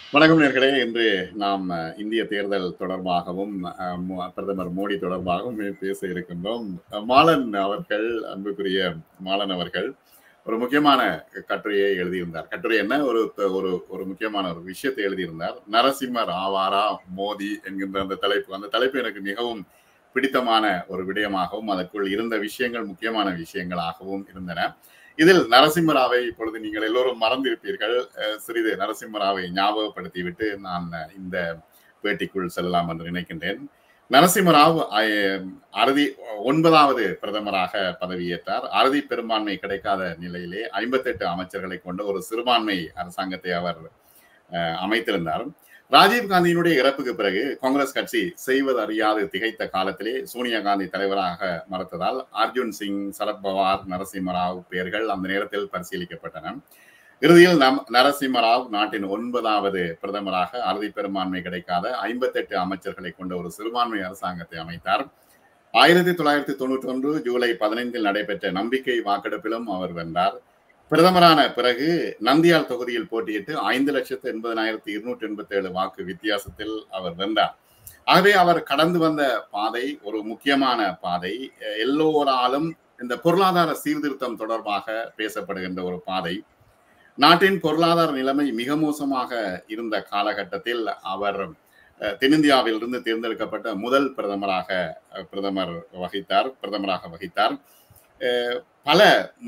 வணக்கம் நேர்களே இன்று நாம் அஹ், இந்திய தேர்தல் தொடர்பாகவும் அஹ், மோ- பிரதமர் மோடி தொடர்பாகவும் பேச இருக்கின்றோம் அஹ், மாலன் அவர்கள் அன்புக்குரிய மாலன் அவர்கள் ஒரு முக்கியமான கட்டுரையை எழுதியிருந்தார் கட்டுரை என்ன ஒரு ஒரு ஒரு முக்கியமான ஒரு விஷயத்தை எழுதியிருந்தார் நரசிம்மர் ஆவாரா மோடி என்கின்ற அந்த தலைப்பு அந்த தலைப்பு எனக்கு மிகவும் பிடித்தமான ஒரு விடயமாகவும் அதற்குள் இருந்த விஷயங்கள் முக்கியமான விஷயங்களாகவும் இருந்தன இதில் நரசிம்மராவை இப்பொழுது நீங்கள் எல்லோரும் மறந்திருப்பீர்கள் அஹ், சிறிது நரசிம்மராவை ஞாபகப்படுத்திவிட்டு நான் அஹ், இந்த பேட்டிக்குள் செல்லலாம் என்று நினைக்கின்றேன் நரசிம்மராவ் அஹ், அறுதி ஒன்பதாவது பிரதமராக பதவியேற்றார் அறுதி பெரும்பான்மை கிடைக்காத நிலையிலே ஐம்பத்தெட்டு அமைச்சர்களை கொண்ட ஒரு சிறுபான்மை அரசாங்கத்தை அவர் அஹ், அமைத்திருந்தார் ராஜீவ் காந்தியினுடைய இறப்புக்கு பிறகு காங்கிரஸ் கட்சி செய்வது அறியாது திகைத்த காலத்திலே சோனியா காந்தி தலைவராக மறுத்ததால் அர்ஜுன் சிங் சரத்பவார் நரசிம்மராவ் பெயர்கள் அந்த நேரத்தில் பரிசீலிக்கப்பட்டன இறுதியில் நம் நரசிம்மராவ் நாட்டின் ஒன்பதாவது பிரதமராக அறுதி பெரும்பான்மை கிடைக்காத ஐம்பத்தெட்டு அமைச்சர்களை கொண்ட ஒரு சிறுபான்மை அரசாங்கத்தை அமைத்தார் ஆயிரத்தி தொள்ளாயிரத்தி தொண்ணூற்றி ஒன்று ஜூலை பதினைந்தில் நடைபெற்ற நம்பிக்கை வாக்கெடுப்பிலும் அவர் வென்றார் பிரதமரான பிறகு நந்தியால் தொகுதியில் போட்டியிட்டு ஐந்து லட்சத்து எண்பதனாயிரத்தி இருநூற்றி எண்பத்தி ஏழு வாக்கு வித்தியாசத்தில் அவர் வென்றார் ஆகவே அவர் கடந்து வந்த பாதை ஒரு முக்கியமான பாதை அஹ் எல்லோராலும் இந்த பொருளாதார சீர்திருத்தம் தொடர்பாக பேசப்படுகின்ற ஒரு பாதை நாட்டின் பொருளாதார நிலைமை மிக மோசமாக இருந்த காலகட்டத்தில் அவர் அஹ், தென்னிந்தியாவிலிருந்து தேர்ந்தெடுக்கப்பட்ட முதல் பிரதமராக அஹ், பிரதமர் வகித்தார் பிரதமராக வகித்தார் அஹ், பல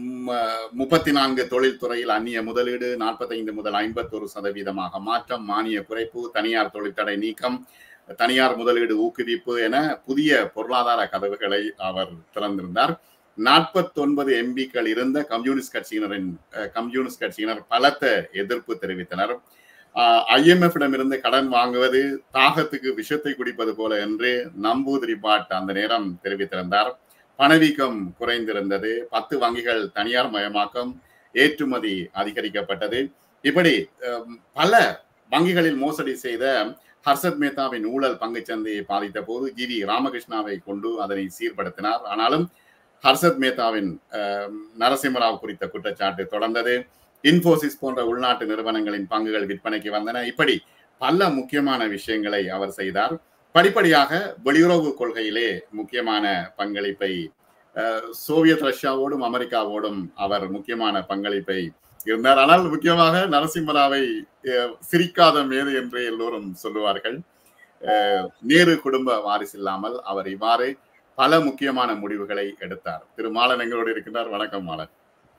முப்பத்தி நான்கு தொழில்துறையில் அந்நிய முதலீடு நாற்பத்தைந்து முதல் ஐம்பத்தொரு சதவீதமாக மாற்றம் மானிய குறைப்பு தனியார் தொழிற்தடை நீக்கம் தனியார் முதலீடு ஊக்குவிப்பு என புதிய பொருளாதார கதவுகளை அவர் திறந்திருந்தார் நாற்பத்தொன்பது எம்பிக்கள் இருந்த கம்யூனிஸ்ட் கட்சியினரின் அஹ், கம்யூனிஸ்ட் கட்சியினர் பலத்த எதிர்ப்பு தெரிவித்தனர் ஐஎம்எஃபிடம் இருந்து கடன் வாங்குவது தாகத்துக்கு விஷத்தை குடிப்பது போல என்று நம்பூதிரி பாட் அந்த நேரம் தெரிவித்திருந்தார் பணவீக்கம் குறைந்திருந்தது பத்து வங்கிகள் தனியார் மயமாக்கம் ஏற்றுமதி அதிகரிக்கப்பட்டது இப்படி அஹ், பல வங்கிகளில் மோசடி செய்த ஹர்ஷத் மேத்தாவின் ஊழல் பங்குச்சந்தையை பாதித்த போது ஜி வி ராமகிருஷ்ணாவை கொண்டு அதனை சீர்படுத்தினார் ஆனாலும் ஹர்ஷத் மேத்தாவின் அஹ், நரசிம்மராவ் குறித்த குற்றச்சாட்டு தொடர்ந்தது இன்ஃபோசிஸ் போன்ற உள்நாட்டு நிறுவனங்களின் பங்குகள் விற்பனைக்கு வந்தன இப்படி பல முக்கியமான விஷயங்களை அவர் செய்தார் படிப்படியாக வெளியுறவு கொள்கையிலே முக்கியமான பங்களிப்பை அஹ், சோவியத் ரஷ்யாவோடும் அமெரிக்காவோடும் அவர் முக்கியமான பங்களிப்பை இருந்தார் ஆனால் முக்கியமாக நரசிம்மராவை அஹ், சிரிக்காத மேது என்று எல்லோரும் சொல்லுவார்கள் அஹ், நேரு குடும்ப வாரிசு இல்லாமல் அவர் இவ்வாறு பல முக்கியமான முடிவுகளை எடுத்தார் திரு மாலன் எங்களோடு இருக்கின்றார் வணக்கம் மாலன்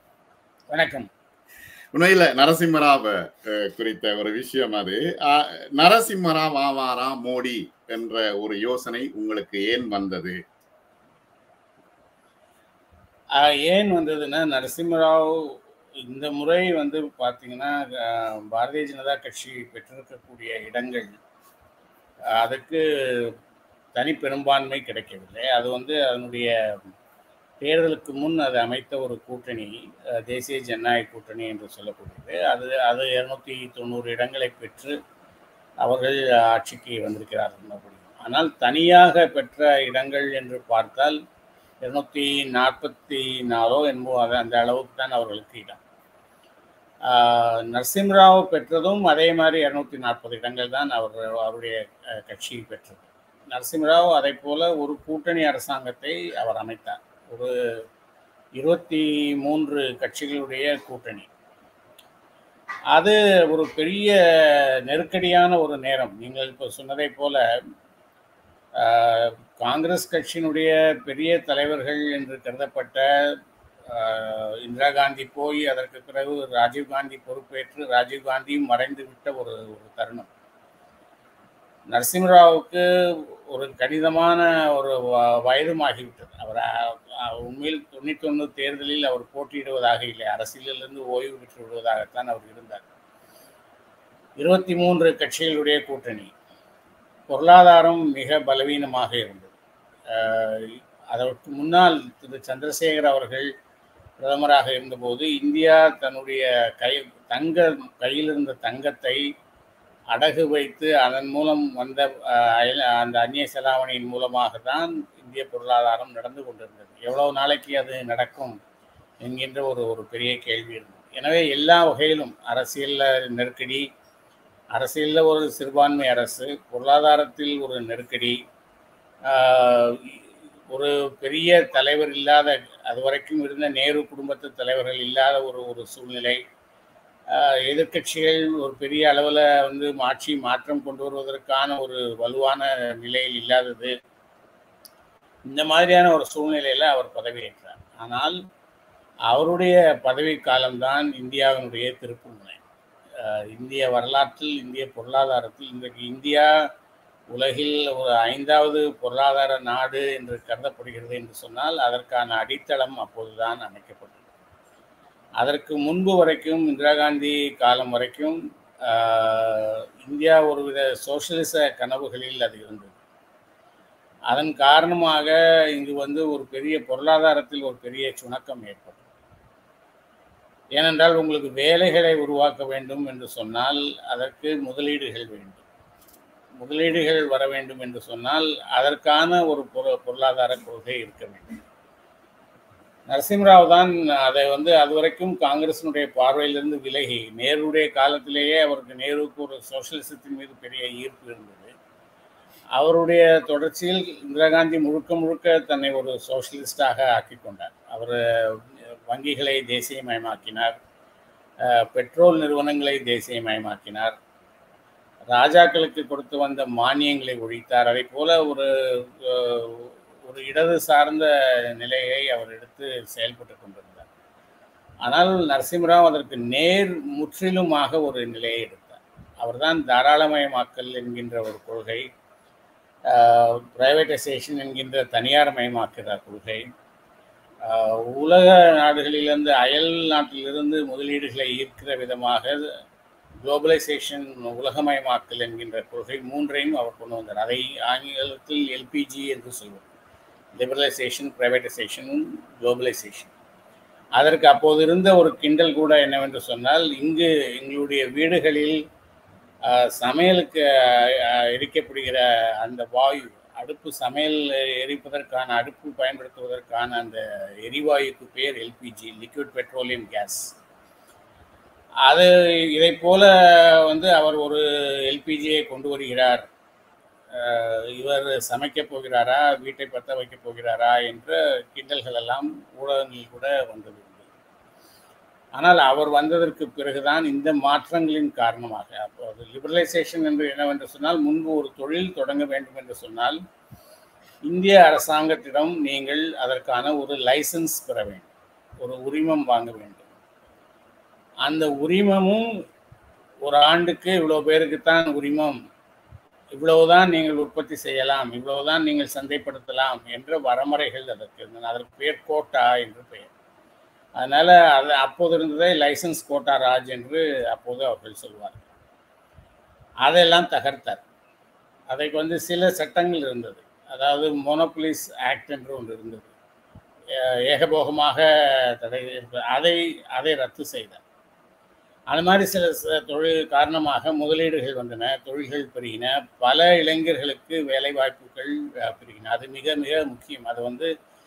வணக்கம் உண்மையில நரசிம்மராவ் அஹ், குறித்த ஒரு விஷயம் அது அஹ், நரசிம்மராவ் ஆவாரா மோடி என்ற ஒரு யோசனை உங்களுக்கு ஏன் வந்தது ஆஹ் ஏன் வந்ததுன்னா நரசிம்மராவ் இந்த முறை வந்து பார்த்தீங்கன்னா ஆஹ் பாரதிய ஜனதா கட்சி பெற்றிருக்கக்கூடிய இடங்கள் ஆஹ் அதுக்கு தனி பெரும்பான்மை கிடைக்கவில்லை அது வந்து அதனுடைய தேர்தலுக்கு முன் அது அமைத்த ஒரு கூட்டணி ஆஹ் தேசிய ஜனநாயக கூட்டணி என்று சொல்லக்கூடியது அது அது இருநூத்தி தொண்ணூறு இடங்களை பெற்று அவர்கள் ஆட்சிக்கு வந்திருக்கிறார்கள் முடியும் ஆனால் தனியாக பெற்ற இடங்கள் என்று பார்த்தால் இருநூத்தி நாற்பத்தி நாலோ என்போ அது அந்த அளவுக்கு தான் அவர்களுக்கு இடம் ஆஹ் நரசிம்மராவ் பெற்றதும் அதே மாதிரி இரநூத்தி நாற்பது இடங்கள் தான் அவர் அவருடைய அஹ், கட்சி பெற்றது நரசிம்மராவ் அதை போல ஒரு கூட்டணி அரசாங்கத்தை அவர் அமைத்தார் ஒரு இருபத்தி மூன்று கட்சிகளுடைய கூட்டணி அது ஒரு பெரிய நெருக்கடியான ஒரு நேரம் நீங்கள் இப்போ சொன்னதை போல ஆஹ், காங்கிரஸ் கட்சியினுடைய பெரிய தலைவர்கள் என்று கருதப்பட்ட ஆஹ், இந்திரா காந்தி போய் அதற்கு பிறகு ராஜீவ் காந்தி பொறுப்பேற்று ராஜீவ் காந்தியும் மறைந்து விட்ட ஒரு ஒரு தருணம் நரசிம்மராவுக்கு ஒரு கடினமான ஒரு வ- வயதுமாகிவிட்டது அவர் அஹ், அஹ், உண்மையில் தொண்ணூற்றி ஒன்று தேர்தலில் அவர் போட்டியிடுவதாக இல்லை அரசியலிலிருந்து ஓய்வு பெற்று விடுவதாகத்தான் அவர் இருந்தார் இருபத்தி மூன்று கட்சிகளுடைய கூட்டணி பொருளாதாரம் மிக பலவீனமாக இருந்தது அஹ், அதற்கு முன்னால் திரு சந்திரசேகர் அவர்கள் பிரதமராக இருந்தபோது இந்தியா தன்னுடைய கை தங்க கையில் இருந்த தங்கத்தை அடகு வைத்து அதன் மூலம் வந்த அஹ், அயல்- அந்த அந்நிய செலாவணியின் மூலமாக தான் இந்திய பொருளாதாரம் நடந்து கொண்டிருந்தது எவ்வளவு நாளைக்கு அது நடக்கும் என்கின்ற ஒரு ஒரு பெரிய கேள்வி இருந்தது எனவே எல்லா வகையிலும் அரசியல் நெருக்கடி அரசியலில் ஒரு சிறுபான்மை அரசு பொருளாதாரத்தில் ஒரு நெருக்கடி ஒரு பெரிய தலைவர் இல்லாத அது வரைக்கும் இருந்த நேரு குடும்பத்து தலைவர்கள் இல்லாத ஒரு ஒரு சூழ்நிலை எதிர்கட்சிகள் ஒரு பெரிய அளவில் வந்து ஆட்சி மாற்றம் கொண்டு வருவதற்கான ஒரு வலுவான நிலையில் இல்லாதது இந்த மாதிரியான ஒரு சூழ்நிலையில் அவர் பதவியேற்றார் ஆனால் அவருடைய பதவி காலம்தான் இந்தியாவினுடைய திருப்பு முனை இந்திய வரலாற்றில் இந்திய பொருளாதாரத்தில் இன்றைக்கு இந்தியா உலகில் ஒரு ஐந்தாவது பொருளாதார நாடு என்று கருதப்படுகிறது என்று சொன்னால் அதற்கான அடித்தளம் அப்போதுதான் அமைக்கப்பட்டது அதற்கு முன்பு வரைக்கும் இந்திரா காந்தி காலம் வரைக்கும் இந்தியா ஒருவித சோசியலிச கனவுகளில் அது இருந்தது அதன் காரணமாக இங்கு வந்து ஒரு பெரிய பொருளாதாரத்தில் ஒரு பெரிய சுணக்கம் ஏற்பட்டது ஏனென்றால் உங்களுக்கு வேலைகளை உருவாக்க வேண்டும் என்று சொன்னால் அதற்கு முதலீடுகள் வேண்டும் முதலீடுகள் வர வேண்டும் என்று சொன்னால் அதற்கான ஒரு பொருளாதார கொள்கை இருக்க வேண்டும் நரசிம்மராவ் தான் அதை வந்து அது வரைக்கும் காங்கிரசினுடைய பார்வையிலிருந்து விலகி நேருடைய காலத்திலேயே அவருக்கு நேருவுக்கு ஒரு சோசியலிசத்தின் மீது பெரிய ஈர்ப்பு இருந்தது அவருடைய தொடர்ச்சியில் இந்திரா காந்தி முழுக்க முழுக்க தன்னை ஒரு சோசியலிஸ்டாக ஆக்கி கொண்டார் அவர் வங்கிகளை தேசியமயமாக்கினார் பெட்ரோல் நிறுவனங்களை தேசியமயமாக்கினார் ராஜாக்களுக்கு கொடுத்து வந்த மானியங்களை ஒழித்தார் அதை போல ஒரு ஒரு இடது சார்ந்த நிலையை அவர் எடுத்து செயல்பட்டு கொண்டிருந்தார் ஆனால் நரசிம்மராவ் அதற்கு நேர் முற்றிலுமாக ஒரு நிலையை எடுத்தார் அவர்தான் தாராளமயமாக்கல் என்கின்ற ஒரு கொள்கை பிரைவேட்டைசேஷன் என்கின்ற தனியார் மயமாக்குகிற கொள்கை உலக நாடுகளிலிருந்து அயல் நாட்டிலிருந்து முதலீடுகளை ஈர்க்கிற விதமாக குளோபலைசேஷன் உலகமயமாக்கல் என்கின்ற கொள்கை மூன்றையும் அவர் கொண்டு வந்தார் அதை ஆங்கிலத்தில் எல்பிஜி என்று சொல்வோம் லிபரலைசேஷன் ப்ரைவேட்டைசேஷன் குளோபலைசேஷன் அதற்கு அப்போது இருந்த ஒரு கிண்டல் கூட என்னவென்று சொன்னால் இங்கு எங்களுடைய வீடுகளில் சமையலுக்கு எரிக்கப்படுகிற அந்த வாயு அடுப்பு சமையல் எரிப்பதற்கான அடுப்பு பயன்படுத்துவதற்கான அந்த எரிவாயுக்கு பேர் எல்பிஜி லிக்விட் பெட்ரோலியம் கேஸ் அது இதை போல வந்து அவர் ஒரு எல்பிஜியை கொண்டு வருகிறார் இவர் சமைக்க போகிறாரா வீட்டை பற்ற வைக்க போகிறாரா என்ற கிண்டல்கள் எல்லாம் ஊடகங்களில் கூட வந்தது ஆனால் அவர் வந்ததற்கு பிறகுதான் இந்த மாற்றங்களின் காரணமாக அப்போது லிபரலைசேஷன் என்று என்னவென்று சொன்னால் முன்பு ஒரு தொழில் தொடங்க வேண்டும் என்று சொன்னால் இந்திய அரசாங்கத்திடம் நீங்கள் அதற்கான ஒரு லைசன்ஸ் பெற வேண்டும் ஒரு உரிமம் வாங்க வேண்டும் அந்த உரிமமும் ஒரு ஆண்டுக்கு இவ்வளோ பேருக்குத்தான் உரிமம் இவ்வளவுதான் நீங்கள் உற்பத்தி செய்யலாம் இவ்வளவுதான் நீங்கள் சந்தைப்படுத்தலாம் என்ற வரமுறைகள் அதற்கு இருந்தன அதற்கு பேர் கோட்டா என்று பெயர் அதனால அது அப்போது இருந்ததே லைசன்ஸ் கோட்டா ராஜ் என்று அப்போது அவர்கள் சொல்வார்கள் அதெல்லாம் தகர்த்தார் அதற்கு வந்து சில சட்டங்கள் இருந்தது அதாவது மோனோபுலிஸ் ஆக்ட் என்று ஒன்று இருந்தது ஏகபோகமாக தடை அதை அதை ரத்து செய்தார் அது மாதிரி சில தொழில் காரணமாக முதலீடுகள் வந்தன தொழில்கள் பெருகின பல இளைஞர்களுக்கு வேலை வாய்ப்புகள் பெருகின அது மிக மிக முக்கியம் அது வந்து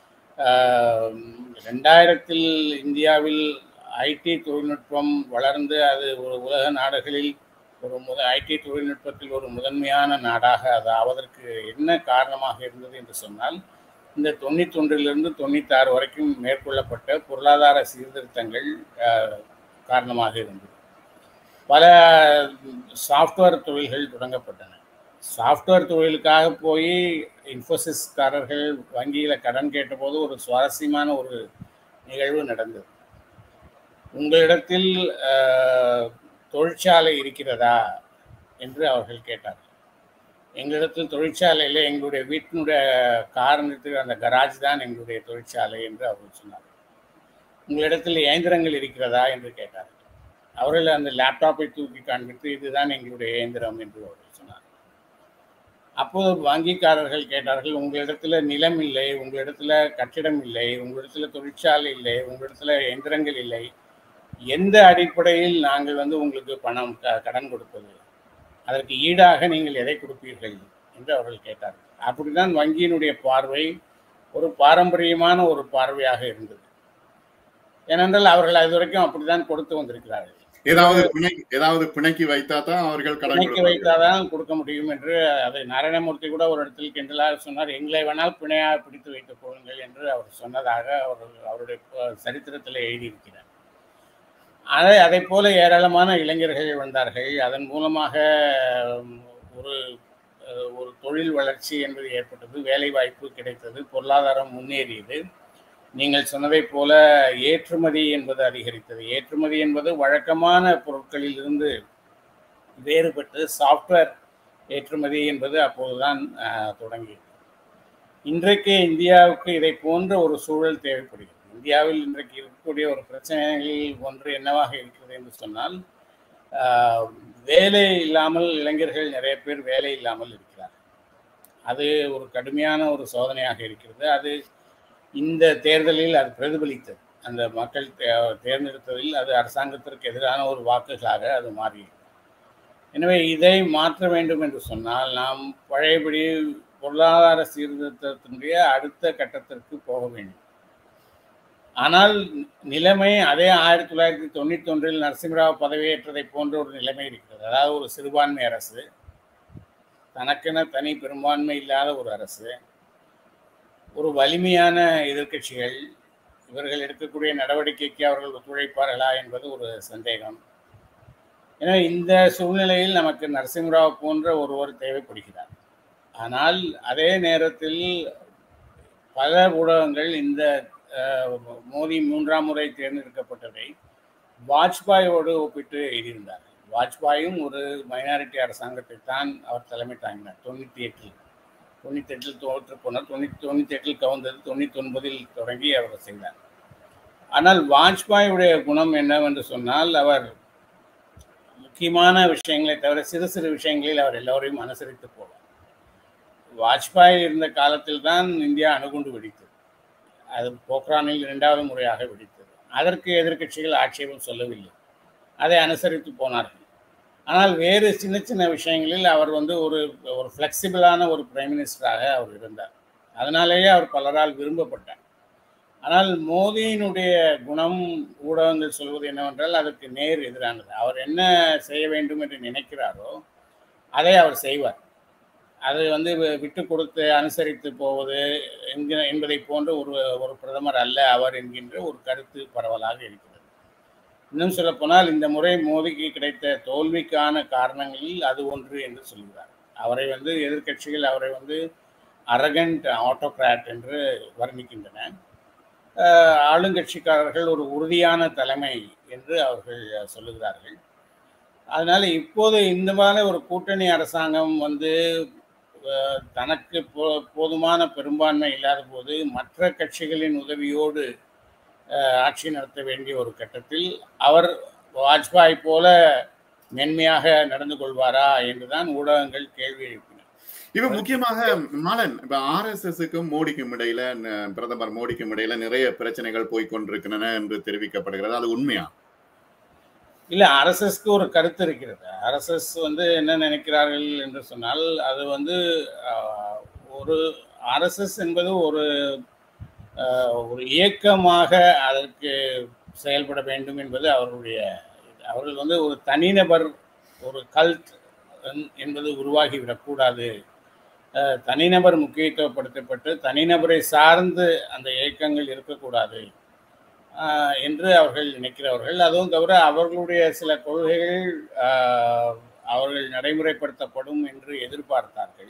ரெண்டாயிரத்தில் இந்தியாவில் ஐடி தொழில்நுட்பம் வளர்ந்து அது ஒரு உலக நாடுகளில் ஒரு முத ஐடி தொழில்நுட்பத்தில் ஒரு முதன்மையான நாடாக அது ஆவதற்கு என்ன காரணமாக இருந்தது என்று சொன்னால் இந்த தொண்ணூத்தொன்றிலிருந்து தொண்ணூத்தாறு வரைக்கும் மேற்கொள்ளப்பட்ட பொருளாதார சீர்திருத்தங்கள் காரணமாக இருந்தது பல சாஃப்ட்வேர் தொழில்கள் தொடங்கப்பட்டன சாஃப்ட்வேர் தொழிலுக்காக போய் இன்ஃபோசிஸ்காரர்கள் வங்கியில் கடன் கேட்டபோது ஒரு சுவாரஸ்யமான ஒரு நிகழ்வு நடந்தது உங்களிடத்தில் தொழிற்சாலை இருக்கிறதா என்று அவர்கள் கேட்டார்கள் எங்களிடத்தில் தொழிற்சாலையில் எங்களுடைய வீட்டினுடைய காரணத்துக்கு அந்த கராஜ் தான் எங்களுடைய தொழிற்சாலை என்று அவர்கள் சொன்னார்கள் உங்களிடத்தில் இயந்திரங்கள் இருக்கிறதா என்று கேட்டார்கள் அவர்கள் அந்த லேப்டாப்பை தூக்கி காண்பித்து இதுதான் எங்களுடைய இயந்திரம் என்று அவர்கள் சொன்னார் அப்போது வங்கிக்காரர்கள் கேட்டார்கள் உங்களிடத்துல நிலம் இல்லை உங்களிடத்துல கட்டிடம் இல்லை உங்களிடத்துல தொழிற்சாலை இல்லை உங்களிடத்துல இயந்திரங்கள் இல்லை எந்த அடிப்படையில் நாங்கள் வந்து உங்களுக்கு பணம் க கடன் கொடுப்பது அதற்கு ஈடாக நீங்கள் எதை கொடுப்பீர்கள் என்று அவர்கள் கேட்டார்கள் அப்படிதான் வங்கியினுடைய பார்வை ஒரு பாரம்பரியமான ஒரு பார்வையாக இருந்தது ஏனென்றால் அவர்கள் அது வரைக்கும் அப்படித்தான் கொடுத்து வந்திருக்கிறார்கள் ஏதாவது பிணை ஏதாவது பிணைக்கு வைத்தா தான் அவர்கள் கடன் பிணைக்கு கொடுப்பார்கள். வைத்தாதான் கொடுக்க முடியும் என்று அதை நாராயணமூர்த்தி கூட ஒரு இடத்தில் கிண்டலாக சொன்னார் எங்களை வேணால் பிணையாக பிடித்து வைத்துக் கொள்ளுங்கள் என்று அவர் சொன்னதாக அவர் அவருடைய ப- சரித்திரத்தில் எழுதியிருக்கிறார் அதை அதை போல ஏராளமான இளைஞர்கள் வந்தார்கள் அதன் மூலமாக உம், ஒரு அஹ், ஒரு தொழில் வளர்ச்சி என்பது ஏற்பட்டது வேலை வாய்ப்பு கிடைத்தது பொருளாதாரம் முன்னேறியது நீங்கள் சொன்னதைப் போல ஏற்றுமதி என்பது அதிகரித்தது ஏற்றுமதி என்பது வழக்கமான பொருட்களில் இருந்து வேறுபட்டு சாஃப்ட்வேர் ஏற்றுமதி என்பது அப்போதுதான் அஹ், தொடங்கியது இன்றைக்கு இந்தியாவுக்கு இதை போன்ற ஒரு சூழல் தேவைப்படுகிறது இந்தியாவில் இன்றைக்கு இருக்கக்கூடிய ஒரு பிரச்சனைகளில் ஒன்று என்னவாக இருக்கிறது என்று சொன்னால் ஆஹ், வேலை இல்லாமல் இளைஞர்கள் நிறைய பேர் வேலை இல்லாமல் இருக்கிறார் அது ஒரு கடுமையான ஒரு சோதனையாக இருக்கிறது அது இந்த தேர்தலில் அது பிரதிபலித்தது அந்த மக்கள் தே- தேர்ந்தெடுத்ததில் அது அரசாங்கத்திற்கு எதிரான ஒரு வாக்குகளாக அது மாறியது எனவே இதை மாற்ற வேண்டும் என்று சொன்னால் நாம் பழையபடி பொருளாதார சீர்திருத்தத்தினுடைய அடுத்த கட்டத்திற்கு போக வேண்டும் ஆனால் நிலைமை அதே ஆயிரத்தி தொள்ளாயிரத்தி தொண்ணூத்தி ஒன்றில் நரசிம்மராவ் பதவியேற்றதை போன்ற ஒரு நிலைமை இருக்கிறது அதாவது ஒரு சிறுபான்மை அரசு தனக்கென தனி பெரும்பான்மை இல்லாத ஒரு அரசு ஒரு வலிமையான எதிர்க்கட்சிகள் இவர்கள் எடுக்கக்கூடிய நடவடிக்கைக்கு அவர்கள் ஒத்துழைப்பார்களா என்பது ஒரு சந்தேகம் எனவே இந்த சூழ்நிலையில் நமக்கு நரசிம்மராவ் போன்ற ஒருவர் தேவைப்படுகிறார் ஆனால் அதே நேரத்தில் பல ஊடகங்கள் இந்த அஹ், மோடி மூன்றாம் முறை தேர்ந்தெடுக்கப்பட்டதை வாஜ்பாயோடு ஒப்பிட்டு எழுதியிருந்தார்கள் வாஜ்பாயும் ஒரு மைனாரிட்டி அரசாங்கத்தை தான் அவர் தலைமை தாங்கினார் தொண்ணூற்றி எட்டில் தொண்ணூற்றி எட்டில் தோற்று போனார் தொண்ணூற்றி தொண்ணூற்றி எட்டில் கவுந்தது தொண்ணூற்றி ஒன்பதில் தொடங்கி அவர் செய்தார் ஆனால் வாஜ்பாயுடைய குணம் என்னவென்று சொன்னால் அவர் முக்கியமான விஷயங்களை தவிர சிறு சிறு விஷயங்களில் அவர் எல்லோரையும் அனுசரித்து போவார் வாஜ்பாய் இருந்த காலத்தில் தான் இந்தியா அணுகுண்டு வெடித்தது அது போக்ரானில் இரண்டாவது முறையாக வெடித்தது அதற்கு எதிர்க்கட்சிகள் ஆட்சேபம் சொல்லவில்லை அதை அனுசரித்து போனார்கள் ஆனால் வேறு சின்ன சின்ன விஷயங்களில் அவர் வந்து ஒரு ஒரு ஃப்ளெக்சிபிளான ஒரு பிரைம் மினிஸ்டராக அவர் இருந்தார் அதனாலேயே அவர் பலரால் விரும்பப்பட்டார் ஆனால் மோடியினுடைய குணம் ஊடகங்கள் சொல்வது என்னவென்றால் அதற்கு நேர் எதிரானது அவர் என்ன செய்ய வேண்டும் என்று நினைக்கிறாரோ அதை அவர் செய்வார் அது வந்து வி- விட்டு கொடுத்து அனுசரித்து போவது என்கிற என்பதை போன்ற ஒரு ஒரு பிரதமர் அல்ல அவர் என்கின்ற ஒரு கருத்து பரவலாக இருக்கிறது இன்னும் சொல்லப்போனால் இந்த முறை மோடிக்கு கிடைத்த தோல்விக்கான காரணங்களில் அது ஒன்று என்று சொல்கிறார் அவரை வந்து எதிர்க்கட்சிகள் அவரை வந்து அரகண்ட் ஆட்டோகிராட் என்று வர்ணிக்கின்றன ஆஹ் ஆளுங்கட்சிக்காரர்கள் ஒரு உறுதியான தலைமை என்று அவர்கள் சொல்லுகிறார்கள் அதனால இப்போது இந்த மாதிரி ஒரு கூட்டணி அரசாங்கம் வந்து அஹ், தனக்கு போ போதுமான பெரும்பான்மை இல்லாத போது மற்ற கட்சிகளின் உதவியோடு அஹ், ஆட்சி நடத்த வேண்டிய ஒரு கட்டத்தில் அவர் வாஜ்பாய் போல மென்மையாக நடந்து கொள்வாரா என்றுதான் ஊடகங்கள் கேள்வி எழுப்பின இது முக்கியமாக மாலன் இப்ப ஆர்எஸ்எஸ்க்கும் மோடிக்கும் இடையில ந- பிரதமர் மோடிக்கும் இடையில நிறைய பிரச்சனைகள் போய்க்கொண்டிருக்கின்றன என்று தெரிவிக்கப்படுகிறது அது உண்மையா இல்ல அரசஸ்க்கு ஒரு கருத்து இருக்கிறது அரசஸ் வந்து என்ன நினைக்கிறார்கள் என்று சொன்னால் அது வந்து ஆஹ், ஒரு ஆர்எஸ்எஸ் என்பது ஒரு ஆஹ், ஒரு இயக்கமாக அதற்கு செயல்பட வேண்டும் என்பது அவர்களுடைய இது. அவர்கள் வந்து ஒரு தனிநபர் ஒரு கல்ட் என்பது உருவாகிவிடக்கூடாது ஆஹ், தனிநபர் முக்கியத்துவப்படுத்தப்பட்டு தனிநபரை சார்ந்து அந்த இயக்கங்கள் இருக்கக்கூடாது ஆஹ் என்று அவர்கள் நினைக்கிறவர்கள் அதுவும் தவிர அவர்களுடைய சில கொள்கைகள் ஆஹ், அவர்கள் நடைமுறைப்படுத்தப்படும் என்று எதிர்பார்த்தார்கள்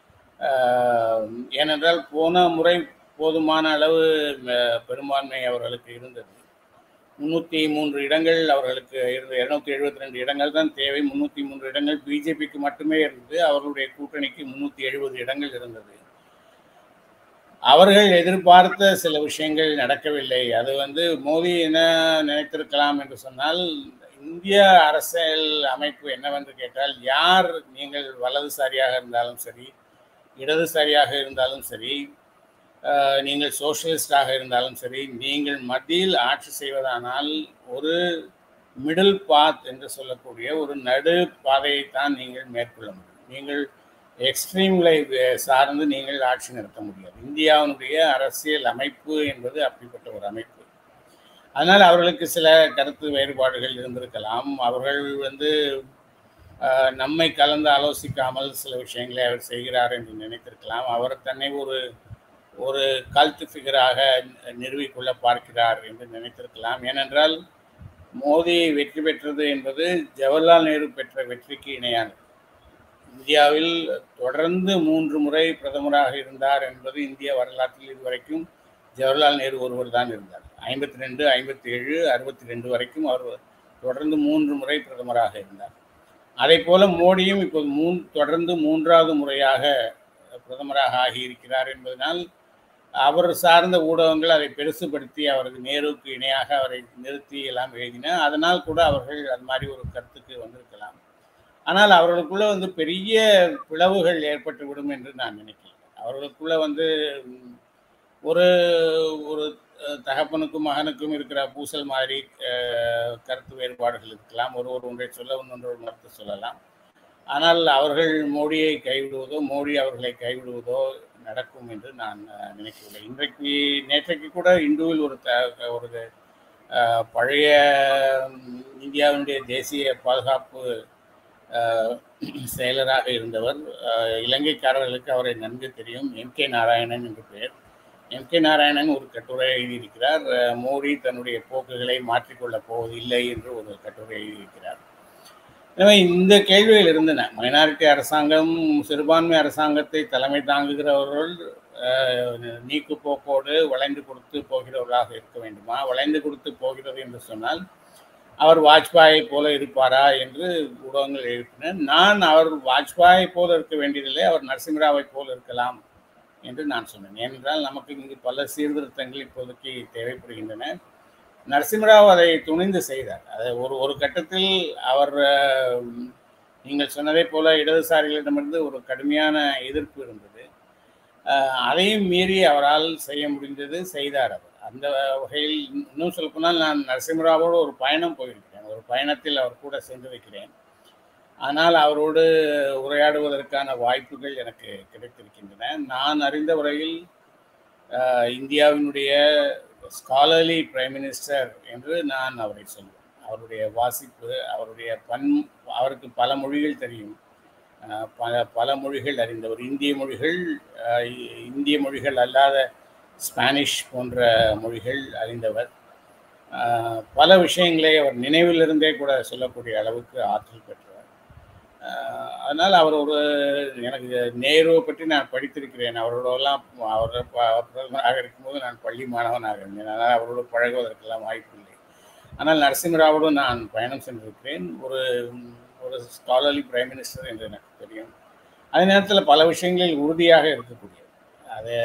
ஆஹ், ஏனென்றால் போன முறை போதுமான அளவு ம- பெரும்பான்மை அவர்களுக்கு இருந்தது முன்னூற்றி மூன்று இடங்கள் அவர்களுக்கு இருந்த இருநூத்தி எழுபத்தி ரெண்டு இடங்கள் தான் தேவை முன்னூற்றி மூன்று இடங்கள் பிஜேபிக்கு மட்டுமே இருந்தது அவர்களுடைய கூட்டணிக்கு முன்னூற்றி எழுபது இடங்கள் இருந்தது அவர்கள் எதிர்பார்த்த சில விஷயங்கள் நடக்கவில்லை அது வந்து மோடி என்ன நினைத்திருக்கலாம் என்று சொன்னால் இந்திய அரசியல் அமைப்பு என்னவென்று கேட்டால் யார் நீங்கள் வலதுசாரியாக இருந்தாலும் சரி இடதுசாரியாக இருந்தாலும் சரி ஆஹ், நீங்கள் சோஷலிஸ்டாக இருந்தாலும் சரி நீங்கள் மத்தியில் ஆட்சி செய்வதானால் ஒரு மிடில் பாத் என்று சொல்லக்கூடிய ஒரு நடு பாதையைத்தான் நீங்கள் மேற்கொள்ள முடியும் நீங்கள் எக்ஸ்ட்ரீம்களை சார்ந்து நீங்கள் ஆட்சி நடத்த முடியாது இந்தியாவினுடைய அரசியல் அமைப்பு என்பது அப்படிப்பட்ட ஒரு அமைப்பு அதனால் அவர்களுக்கு சில கருத்து வேறுபாடுகள் இருந்திருக்கலாம் அவர்கள் வந்து அஹ், நம்மை கலந்து ஆலோசிக்காமல் சில விஷயங்களை அவர் செய்கிறார் என்று நினைத்திருக்கலாம் அவர் தன்னை ஒரு ஒரு கல்ட் ஃபிகராக நிறுவிக்கொள்ள பார்க்கிறார் என்று நினைத்திருக்கலாம் ஏனென்றால் மோடி வெற்றி பெற்றது என்பது ஜவஹர்லால் நேரு பெற்ற வெற்றிக்கு இணையானது இந்தியாவில் தொடர்ந்து மூன்று முறை பிரதமராக இருந்தார் என்பது இந்திய வரலாற்றில் இதுவரைக்கும் ஜவஹர்லால் நேரு ஒருவர் தான் இருந்தார் ஐம்பத்தி ரெண்டு ஐம்பத்தி ஏழு அறுபத்தி ரெண்டு வரைக்கும் அவர் தொடர்ந்து மூன்று முறை பிரதமராக இருந்தார் அதே போல மோடியும் இப்போது மூன் தொடர்ந்து மூன்றாவது முறையாக பிரதமராக ஆகியிருக்கிறார் என்பதனால் அவர் சார்ந்த ஊடகங்கள் அதை பெருசுபடுத்தி அவரது நேருவுக்கு இணையாக அவரை நிறுத்தி எல்லாம் எழுதின அதனால் கூட அவர்கள் அது மாதிரி ஒரு கருத்துக்கு வந்திருக்கலாம் ஆனால் அவர்களுக்குள்ள வந்து பெரிய பிளவுகள் ஏற்பட்டு விடும் என்று நான் நினைக்கிறேன் அவர்களுக்குள்ள வந்து ம், ஒரு ஒரு அஹ், தகப்பனுக்கும் மகனுக்கும் இருக்கிற பூசல் மாதிரி அஹ், கருத்து வேறுபாடுகள் இருக்கலாம் ஒருவர் ஒன்றை சொல்ல இன்னொன்று மறுத்து சொல்லலாம் ஆனால் அவர்கள் மோடியை கைவிடுவதோ மோடி அவர்களை கைவிடுவதோ நடக்கும் என்று நான் அஹ், நினைக்கவில்லை இன்றைக்கு நேற்றைக்கு கூட இந்துவில் ஒரு த ஒரு அஹ், பழைய ம், இந்தியாவினுடைய தேசிய பாதுகாப்பு அஹ், செயலராக இருந்தவர் அஹ், இலங்கைக்காரர்களுக்கு அவரை நன்கு தெரியும் எம் கே நாராயணன் என்று பெயர் எம் கே நாராயணன் ஒரு கட்டுரை எழுதியிருக்கிறார் அஹ், மோடி தன்னுடைய போக்குகளை மாற்றிக்கொள்ளப் போவதில்லை என்று ஒரு கட்டுரை எழுதியிருக்கிறார் எனவே இந்த கேள்விகள் இருந்தன மைனாரிட்டி அரசாங்கம் சிறுபான்மை அரசாங்கத்தை தலைமை தாங்குகிறவர்கள் அஹ், நீக்கு போக்கோடு வளைந்து கொடுத்து போகிறவர்களாக இருக்க வேண்டுமா வளைந்து கொடுத்து போகிறது என்று சொன்னால் அவர் வாஜ்பாயை போல இருப்பாரா என்று ஊடகங்கள் எழுப்பின நான் அவர் வாஜ்பாயை போல இருக்க வேண்டியதில்லை அவர் நரசிம்மராவை போல இருக்கலாம் என்று நான் சொன்னேன் ஏனென்றால் நமக்கு இங்கு பல சீர்திருத்தங்கள் இப்போதைக்கு தேவைப்படுகின்றன நரசிம்மராவ் அதை துணிந்து செய்தார் அது ஒரு ஒரு கட்டத்தில் அவர் அஹ், நீங்கள் சொன்னதை போல இடதுசாரிகளிடமிருந்து ஒரு கடுமையான எதிர்ப்பு இருந்தது அஹ், அதையும் மீறி அவரால் செய்ய முடிந்தது செய்தார் அவர் அந்த வகையில் இன்னும் சொல்லப்போனால் நான் நரசிம்மராவோடு ஒரு பயணம் போயிருக்கிறேன் ஒரு பயணத்தில் அவர் கூட சென்றிருக்கிறேன் ஆனால் அவரோடு உரையாடுவதற்கான வாய்ப்புகள் எனக்கு கிடைத்திருக்கின்றன நான் அறிந்த வரையில் அஹ், இந்தியாவினுடைய ஸ்காலர்லி பிரைம் மினிஸ்டர் என்று நான் அவரை சொல்வேன் அவருடைய வாசிப்பு அவருடைய பன் அவருக்கு பல மொழிகள் தெரியும் அஹ், பல பல மொழிகள் அறிந்தவர் இந்திய மொழிகள் அஹ், இ- இந்திய மொழிகள் அல்லாத ஸ்பானிஷ் போன்ற மொழிகள் அறிந்தவர் அஹ், பல விஷயங்களை அவர் நினைவிலிருந்தே கூட சொல்லக்கூடிய அளவுக்கு ஆற்றல் பெற்றவர் அஹ், அதனால் அவர் ஒரு எனக்கு நேருவை பற்றி நான் படித்திருக்கிறேன் அவரோடலாம் அவர் ப- பிரதமராக இருக்கும்போது நான் பள்ளி மாணவனாக இருந்தேன் அதனால் அவரோடு பழகுவதற்கெல்லாம் வாய்ப்பு இல்லை ஆனால் நரசிம்மராவோடு நான் பயணம் சென்றிருக்கிறேன் ஒரு ஒரு ஸ்காலர்லி பிரைம் மினிஸ்டர் என்று எனக்கு தெரியும் அதே நேரத்தில் பல விஷயங்களில் உறுதியாக இருக்கக்கூடியது அது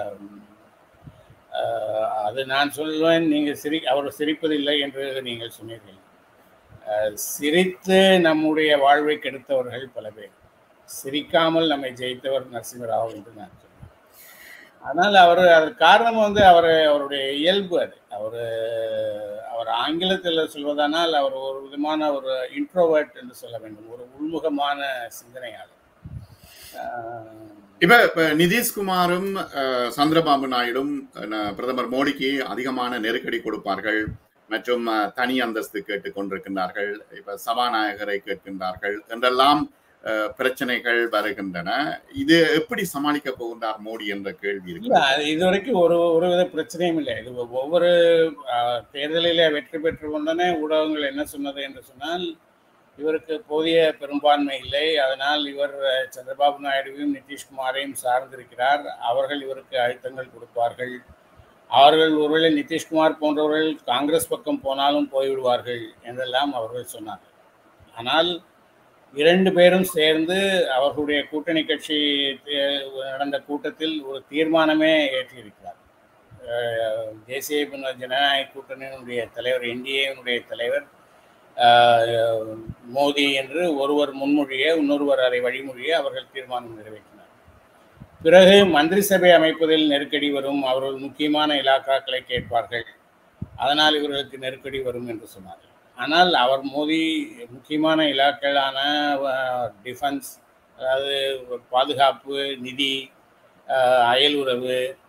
அஹ், அது நான் சொல்வேன் நீங்கள் சிரி அவர் சிரிப்பதில்லை என்று நீங்கள் சொன்னீர்கள் அஹ், சிரித்து நம்முடைய வாழ்வை கெடுத்தவர்கள் பல பேர் சிரிக்காமல் நம்மை ஜெயித்தவர் நரசிம்மராவ் என்று நான் சொன்னேன் ஆனால் அவர் அதற்கு காரணம் வந்து அவர் அவருடைய இயல்பு அது அவர் அவர் ஆங்கிலத்தில் சொல்வதானால் அவர் ஒரு விதமான ஒரு இன்ட்ரோவர்ட் என்று சொல்ல வேண்டும் ஒரு உள்முகமான சிந்தனையாளர் அஹ், இப்ப இப்ப நிதிஷ்குமாரும் அஹ், சந்திரபாபு நாயுடும் அஹ், பிரதமர் மோடிக்கு அதிகமான நெருக்கடி கொடுப்பார்கள் மற்றும் அஹ், தனி அந்தஸ்து கேட்டுக் கொண்டிருக்கின்றார்கள் இப்ப சபாநாயகரை கேட்கின்றார்கள் என்றெல்லாம் அஹ், பிரச்சனைகள் வருகின்றன இது எப்படி சமாளிக்க போகின்றார் மோடி என்ற கேள்வி இல்ல இருக்கு அது இதுவரைக்கும் ஒரு ஒரு வித பிரச்சனையும் இல்லை இது ஒவ்வொரு அஹ், தேர்தலிலே வெற்றி பெற்ற உடனே ஊடகங்கள் என்ன சொன்னது என்று சொன்னால் இவருக்கு போதிய பெரும்பான்மை இல்லை அதனால் இவர் அஹ், சந்திரபாபு நாயுடுவையும் நிதிஷ்குமாரையும் சார்ந்திருக்கிறார் அவர்கள் இவருக்கு அழுத்தங்கள் கொடுப்பார்கள் அவர்கள் ஒருவேளை நிதிஷ்குமார் போன்றவர்கள் காங்கிரஸ் பக்கம் போனாலும் போய்விடுவார்கள் என்றெல்லாம் அவர்கள் சொன்னார்கள் ஆனால் இரண்டு பேரும் சேர்ந்து அவர்களுடைய கூட்டணி கட்சி தே- நடந்த கூட்டத்தில் ஒரு தீர்மானமே ஏற்றியிருக்கிறார் அஹ், தேசிய பின்ன- ஜனநாயக கூட்டணியினுடைய தலைவர் என்டிஏனுடைய தலைவர் அஹ், மோடி என்று ஒருவர் முன்மொழிய இன்னொருவர் அதை வழிமொழிய அவர்கள் தீர்மானம் நிறைவேற்றினார் பிறகு மந்திரி சபை அமைப்பதில் நெருக்கடி வரும் அவர்கள் முக்கியமான இலாக்காக்களை கேட்பார்கள் அதனால் இவர்களுக்கு நெருக்கடி வரும் என்று சொன்னார்கள் ஆனால் அவர் மோடி முக்கியமான இலாக்களான டிஃபென்ஸ் அதாவது பாதுகாப்பு நிதி அஹ், அயல் உறவு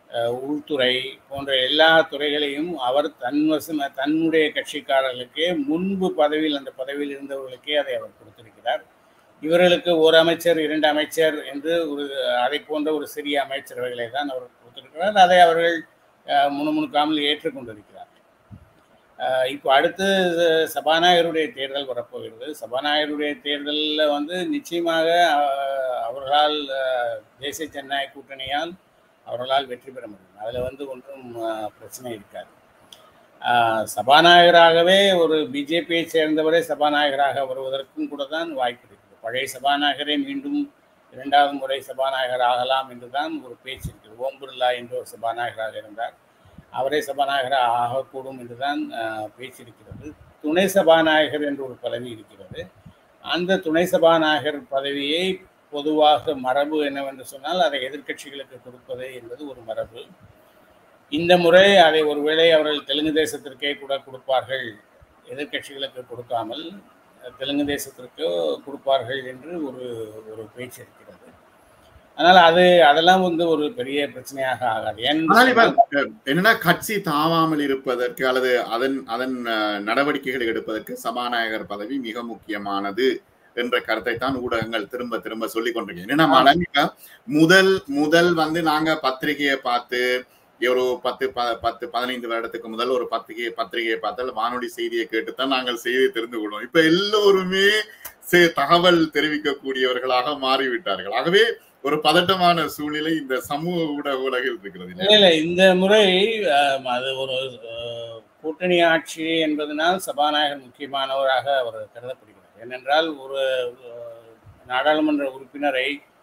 உள்துறை போன்ற எல்லா துறைகளையும் அவர் தன்வசம் தன்னுடைய கட்சிக்காரர்களுக்கே முன்பு பதவியில் அந்த பதவியில் இருந்தவர்களுக்கே அதை அவர் கொடுத்திருக்கிறார் இவர்களுக்கு ஒரு அமைச்சர் இரண்டு அமைச்சர் என்று ஒரு அதை போன்ற ஒரு சிறிய அமைச்சரவைகளை தான் அவர் கொடுத்திருக்கிறார் அதை அவர்கள் முணுமுணுக்காமல் ஏற்றுக்கொண்டிருக்கிறார் இப்போ அடுத்து சபாநாயகருடைய தேர்தல் வரப்போகிறது சபாநாயகருடைய தேர்தலில் வந்து நிச்சயமாக அவர்களால் தேசிய ஜனநாயக கூட்டணியால் அவர்களால் வெற்றி பெற முடியும் அதில் வந்து ஒன்றும் பிரச்சனை இருக்காது சபாநாயகராகவே ஒரு பிஜேபியை சேர்ந்தவரே சபாநாயகராக வருவதற்கும் கூட தான் வாய்ப்பு இருக்குது பழைய சபாநாயகரே மீண்டும் இரண்டாவது முறை சபாநாயகர் ஆகலாம் என்று தான் ஒரு பேச்சு இருக்குது ஓம் பிர்லா என்று ஒரு சபாநாயகராக இருந்தார் அவரே சபாநாயகராக ஆகக்கூடும் என்று தான் பேச்சு இருக்கிறது துணை சபாநாயகர் என்று ஒரு பதவி இருக்கிறது அந்த துணை சபாநாயகர் பதவியை பொதுவாக மரபு என்னவென்று சொன்னால் அதை எதிர்கட்சிகளுக்கு கொடுப்பது என்பது ஒரு மரபு இந்த முறை அதை ஒருவேளை அவர்கள் தெலுங்கு தேசத்திற்கே கூட கொடுப்பார்கள் எதிர்கட்சிகளுக்கு கொடுக்காமல் தெலுங்கு தேசத்திற்கு கொடுப்பார்கள் என்று ஒரு ஒரு பேச்சு இருக்கிறது அதனால அது அதெல்லாம் வந்து ஒரு பெரிய பிரச்சனையாக ஆகாது என்னன்னா கட்சி தாவாமல் இருப்பதற்கு அல்லது அதன் அதன் நடவடிக்கைகள் எடுப்பதற்கு சபாநாயகர் பதவி மிக முக்கியமானது என்ற கருத்தை தான் ஊடகங்கள் திரும்ப திரும்ப சொல்லி கொண்டிருக்கேன் என்னன்னா முதல் முதல் வந்து நாங்க பத்திரிகையை பார்த்து ஒரு பத்து பத்து பதினைந்து வருடத்துக்கு முதல் ஒரு பத்திரிகை பத்திரிகையை பார்த்தால் வானொலி செய்தியை கேட்டுத்தான் நாங்கள் செய்தியை தெரிந்து கொள்வோம் இப்ப எல்லோருமே தகவல் தெரிவிக்கக்கூடியவர்களாக மாறிவிட்டார்கள் ஆகவே ஒரு பதட்டமான சூழ்நிலை இந்த சமூக ஊடக உலகில் இருக்கிறது இல்ல இந்த முறை அது ஒரு கூட்டணி ஆட்சி என்பதனால் சபாநாயகர் முக்கியமானவராக அவர் கருதப்படுகிறார் ஏனென்றால் ஒரு நாடாளுமன்ற உறுப்பினரை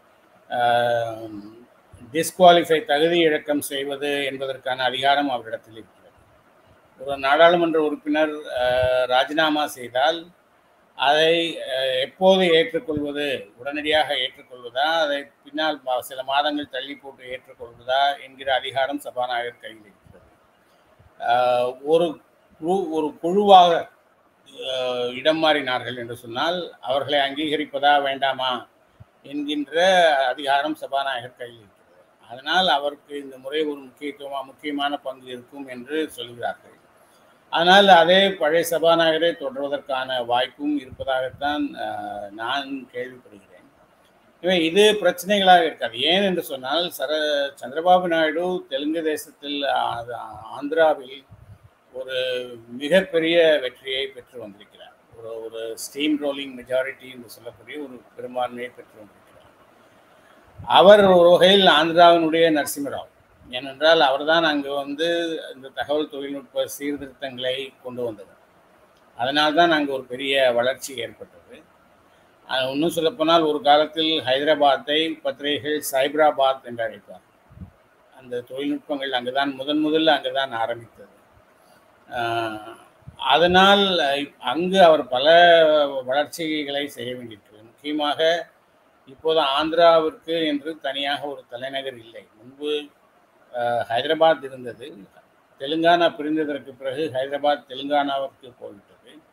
டிஸ்குவாலிஃபை தகுதி இழக்கம் செய்வது என்பதற்கான அதிகாரம் அவரிடத்தில் இருக்கிறது ஒரு நாடாளுமன்ற உறுப்பினர் ராஜினாமா செய்தால் அதை எப்போது ஏற்றுக்கொள்வது உடனடியாக ஏற்றுக்கொள்வதா அதை பின்னால் சில மாதங்கள் தள்ளி போட்டு ஏற்றுக்கொள்வதா என்கிற அதிகாரம் சபாநாயகர் கையில் இருக்கிறது ஒரு குழு ஒரு குழுவாக இடம் மாறினார்கள் என்று சொன்னால் அவர்களை அங்கீகரிப்பதா வேண்டாமா என்கின்ற அதிகாரம் சபாநாயகர் கையில் இருக்கிறது அதனால் அவருக்கு இந்த முறை ஒரு முக்கியத்துவமாக முக்கியமான பங்கு இருக்கும் என்று சொல்கிறார்கள் ஆனால் அதே பழைய சபாநாயகரை தொடர்வதற்கான வாய்ப்பும் இருப்பதாகத்தான் நான் கேள்விப்படுகிறேன் இவை இது பிரச்சனைகளாக இருக்காது ஏன் என்று சொன்னால் சர சந்திரபாபு நாயுடு தெலுங்கு தேசத்தில் ஆந்திராவில் ஒரு மிகப்பெரிய வெற்றியை பெற்று வந்திருக்கிறார் ஒரு ஒரு ஸ்டீம் ரோலிங் மெஜாரிட்டி என்று சொல்லக்கூடிய ஒரு பெரும்பான்மையை பெற்று வந்திருக்கிறார் அவர் ஒரு வகையில் ஆந்திராவினுடைய நரசிம்மராவ் ஏனென்றால் அவர்தான் அங்கு வந்து இந்த தகவல் தொழில்நுட்ப சீர்திருத்தங்களை கொண்டு வந்தவர் அதனால்தான் அங்கு ஒரு பெரிய வளர்ச்சி ஏற்பட்டது இன்னும் சொல்லப்போனால் ஒரு காலத்தில் ஹைதராபாத்தை பத்திரிகைகள் சைபராபாத் என்று அழைப்பார் அந்த தொழில்நுட்பங்கள் அங்குதான் முதன் முதல்ல அங்குதான் ஆரம்பித்தது அதனால் அங்கு அவர் பல வளர்ச்சிகளை செய்ய வேண்டியிருக்கிறது முக்கியமாக இப்போது ஆந்திராவிற்கு என்று தனியாக ஒரு தலைநகர் இல்லை முன்பு ஹைதராபாத் இருந்தது தெலுங்கானா பிரிந்ததற்கு பிறகு ஹைதராபாத் தெலுங்கானாவிற்கு போய்விட்டது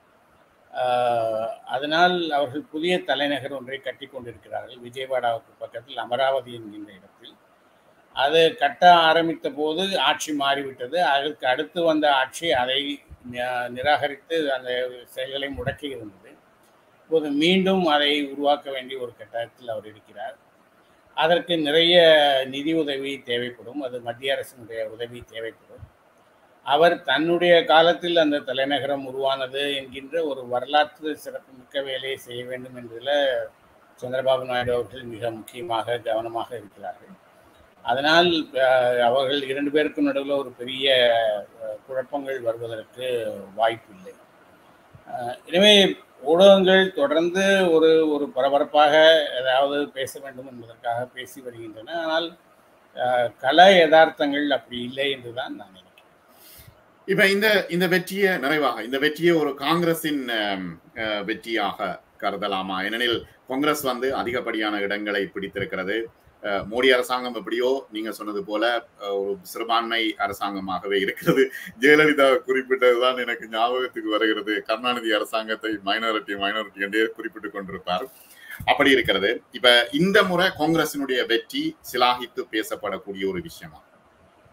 அதனால் அவர்கள் புதிய தலைநகர் ஒன்றை கட்டி கொண்டிருக்கிறார்கள் விஜயவாடாவுக்கு பக்கத்தில் அமராவதி என்கின்ற இடத்தில் அது கட்ட ஆரம்பித்த போது ஆட்சி மாறிவிட்டது அதற்கு அடுத்து வந்த ஆட்சி அதை நிராகரித்து அந்த செயல்களை முடக்கி இருந்தது இப்போது மீண்டும் அதை உருவாக்க வேண்டிய ஒரு கட்டத்தில் அவர் இருக்கிறார் அதற்கு நிறைய நிதி உதவி தேவைப்படும் அது மத்திய அரசினுடைய உதவி தேவைப்படும் அவர் தன்னுடைய காலத்தில் அந்த தலைநகரம் உருவானது என்கின்ற ஒரு வரலாற்று சிறப்புமிக்க வேலையை செய்ய வேண்டும் என்பதில் சந்திரபாபு நாயுடு அவர்கள் மிக முக்கியமாக கவனமாக இருக்கிறார்கள் அதனால் அவர்கள் இரண்டு பேருக்கும் நடுவில் ஒரு பெரிய குழப்பங்கள் வருவதற்கு வாய்ப்பில்லை எனவே ஊடகங்கள் தொடர்ந்து ஒரு ஒரு பரபரப்பாக ஏதாவது பேச வேண்டும் என்பதற்காக பேசி வருகின்றன ஆனால் கல யதார்த்தங்கள் அப்படி இல்லை என்றுதான் நான் நினைக்கிறேன் இப்ப இந்த இந்த வெற்றியை நிறைவாக இந்த வெற்றியை ஒரு காங்கிரசின் வெற்றியாக கருதலாமா ஏனெனில் காங்கிரஸ் வந்து அதிகப்படியான இடங்களை பிடித்திருக்கிறது மோடி அரசாங்கம் எப்படியோ நீங்க சொன்னது போல ஒரு சிறுபான்மை அரசாங்கமாகவே இருக்கிறது ஜெயலலிதா குறிப்பிட்டதுதான் எனக்கு ஞாபகத்துக்கு வருகிறது கருணாநிதி அரசாங்கத்தை மைனாரிட்டி மைனாரிட்டி என்றே குறிப்பிட்டு கொண்டிருப்பார் அப்படி இருக்கிறது இப்ப இந்த முறை காங்கிரசினுடைய வெற்றி சிலாகித்து பேசப்படக்கூடிய ஒரு விஷயமா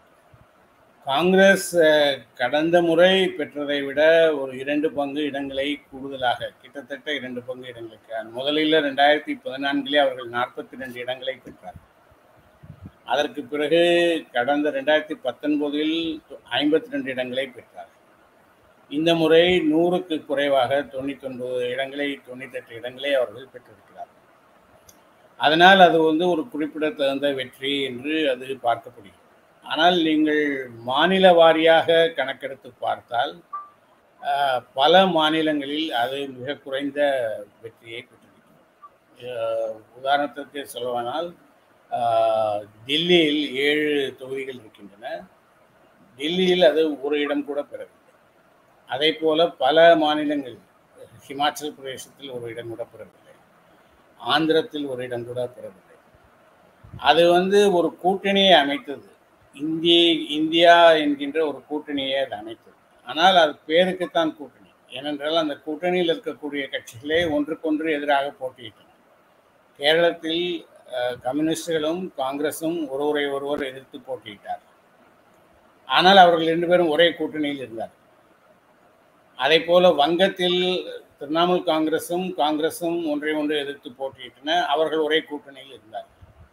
காங்கிரஸ் அஹ், கடந்த முறை பெற்றதை விட ஒரு இரண்டு பங்கு இடங்களை கூடுதலாக கிட்டத்தட்ட இரண்டு பங்கு இடங்களுக்கு முதலில் ரெண்டாயிரத்தி பதினான்கிலே அவர்கள் நாற்பத்தி ரெண்டு இடங்களை பெற்றார் அதற்கு பிறகு கடந்த ரெண்டாயிரத்தி பத்தொன்பதில் ஐம்பத்தி ரெண்டு இடங்களை பெற்றார் இந்த முறை நூறுக்கு குறைவாக தொண்ணூத்தி ஒன்பது இடங்களை தொண்ணூத்தெட்டு இடங்களை அவர்கள் பெற்றிருக்கிறார்கள் அதனால் அது வந்து ஒரு குறிப்பிடத்தகுந்த வெற்றி என்று அது பார்க்கப்படுகிறது ஆனால் நீங்கள் மாநில வாரியாக கணக்கெடுத்து பார்த்தால் ஆஹ், பல மாநிலங்களில் அது மிக குறைந்த வெற்றியை பெற்றிருக்கிறது ஆஹ், உதாரணத்திற்கு சொல்லுவானால் ஆஹ், டெல்லியில் ஏழு தொகுதிகள் இருக்கின்றன டெல்லியில் அது ஒரு இடம் கூட பெறவில்லை அதே போல பல மாநிலங்கள் ஹிமாச்சல் பிரதேசத்தில் ஒரு இடம் கூட பெறவில்லை ஆந்திரத்தில் ஒரு இடம் கூட பெறவில்லை அது வந்து ஒரு கூட்டணியை அமைத்தது இந்திய இந்தியா என்கின்ற ஒரு கூட்டணியை அது அமைத்தது ஆனால் அது பேருக்குத்தான் கூட்டணி ஏனென்றால் அந்த கூட்டணியில் இருக்கக்கூடிய கட்சிகளே ஒன்றுக்கொன்று எதிராக போட்டியிட்டன கேரளத்தில் அஹ், கம்யூனிஸ்டுகளும் காங்கிரஸும் ஒருவரை ஒருவர் எதிர்த்து போட்டியிட்டார் ஆனால் அவர்கள் ரெண்டு பேரும் ஒரே கூட்டணியில் இருந்தார் அதே போல வங்கத்தில் திரிணாமுல் காங்கிரஸும் காங்கிரஸும் ஒன்றை ஒன்று எதிர்த்து போட்டியிட்டன அவர்கள் ஒரே கூட்டணியில் இருந்தார்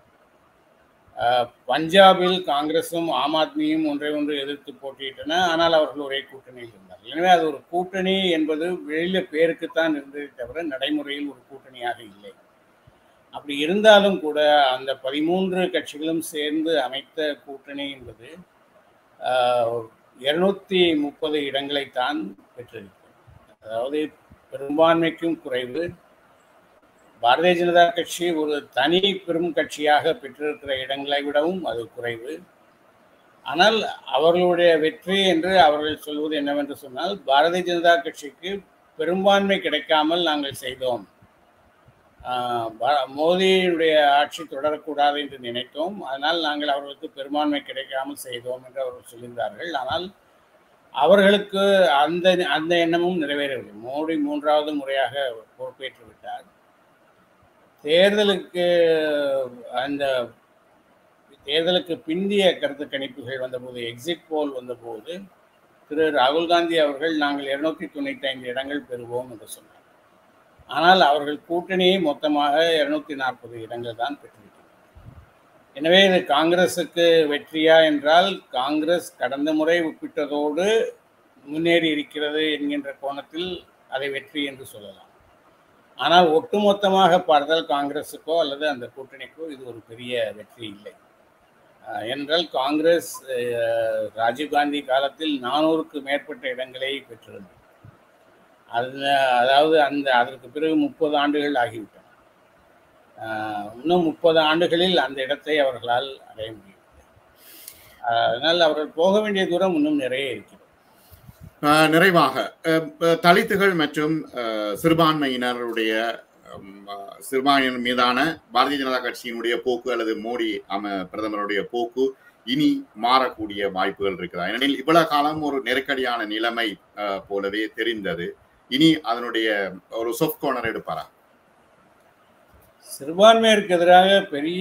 அஹ், பஞ்சாபில் காங்கிரஸும் ஆம் ஆத்மியும் ஒன்றை ஒன்று எதிர்த்து போட்டியிட்டன ஆனால் அவர்கள் ஒரே கூட்டணியில் இருந்தார் எனவே அது ஒரு கூட்டணி என்பது வெளியில பேருக்குத்தான் இருந்ததே தவிர நடைமுறையில் ஒரு கூட்டணியாக இல்லை அப்படி இருந்தாலும் கூட அந்த பதிமூன்று கட்சிகளும் சேர்ந்து அமைத்த கூட்டணி என்பது இருநூத்தி முப்பது இடங்களைத்தான் பெற்றிருக்கிறது அதாவது பெரும்பான்மைக்கும் குறைவு பாரதிய ஜனதா கட்சி ஒரு தனி பெரும் கட்சியாக பெற்றிருக்கிற இடங்களை விடவும் அது குறைவு ஆனால் அவர்களுடைய வெற்றி என்று அவர்கள் சொல்வது என்னவென்று சொன்னால் பாரதிய ஜனதா கட்சிக்கு பெரும்பான்மை கிடைக்காமல் நாங்கள் செய்தோம் ஆஹ் பா- மோடியினுடைய ஆட்சி தொடரக்கூடாது என்று நினைத்தோம் அதனால் நாங்கள் அவர்களுக்கு பெரும்பான்மை கிடைக்காமல் செய்தோம் என்று அவர்கள் சொல்லியிருந்தார்கள் ஆனால் அவர்களுக்கு அந்த அந்த எண்ணமும் நிறைவேறவில்லை மோடி மூன்றாவது முறையாக பொறுப்பேற்று விட்டார் தேர்தலுக்கு அந்த தேர்தலுக்கு பிந்திய கருத்து கணிப்புகள் வந்தபோது எக்ஸிட் போல் வந்தபோது திரு ராகுல் காந்தி அவர்கள் நாங்கள் இருநூத்தி தொண்ணூற்றி ஐந்து இடங்கள் பெறுவோம் என்று சொன்னார் ஆனால் அவர்கள் கூட்டணியை மொத்தமாக இருநூத்தி நாற்பது இடங்கள் தான் பெற்றிருக்கிறார் எனவே இது காங்கிரசுக்கு வெற்றியா என்றால் காங்கிரஸ் கடந்த முறை ஒப்பிட்டதோடு முன்னேறி இருக்கிறது என்கின்ற கோணத்தில் அதை வெற்றி என்று சொல்லலாம் ஆனால் ஒட்டுமொத்தமாக பார்த்தால் காங்கிரஸுக்கோ அல்லது அந்த கூட்டணிக்கோ இது ஒரு பெரிய வெற்றி இல்லை அஹ் என்றால் காங்கிரஸ் அஹ், ராஜீவ்காந்தி காலத்தில் நானூறுக்கு மேற்பட்ட இடங்களை பெற்றிருந்தது அது அதாவது அந்த அதற்கு பிறகு முப்பது ஆண்டுகள் ஆகிவிட்டன ஆஹ் இன்னும் முப்பது ஆண்டுகளில் அந்த இடத்தை அவர்களால் அடைய முடியும் அதனால் அவர்கள் போக வேண்டிய தூரம் இன்னும் நிறைய இருக்கிறது ஆஹ் நிறைவாக அஹ் அஹ் தலித்துகள் மற்றும் அஹ், சிறுபான்மையினருடைய ஹம், அஹ், சிறுபான்மையினர் மீதான பாரதிய ஜனதா கட்சியினுடைய போக்கு அல்லது மோடி அம பிரதமருடைய போக்கு இனி மாறக்கூடிய வாய்ப்புகள் இருக்குதா ஏனெனில் இவ்வளவு காலம் ஒரு நெருக்கடியான நிலைமை அஹ், போலவே தெரிந்தது இனி அதனுடைய ஒரு சொஃப்ட் கோர்னர் எடுப்பாரா சிறுபான்மையருக்கு எதிராக பெரிய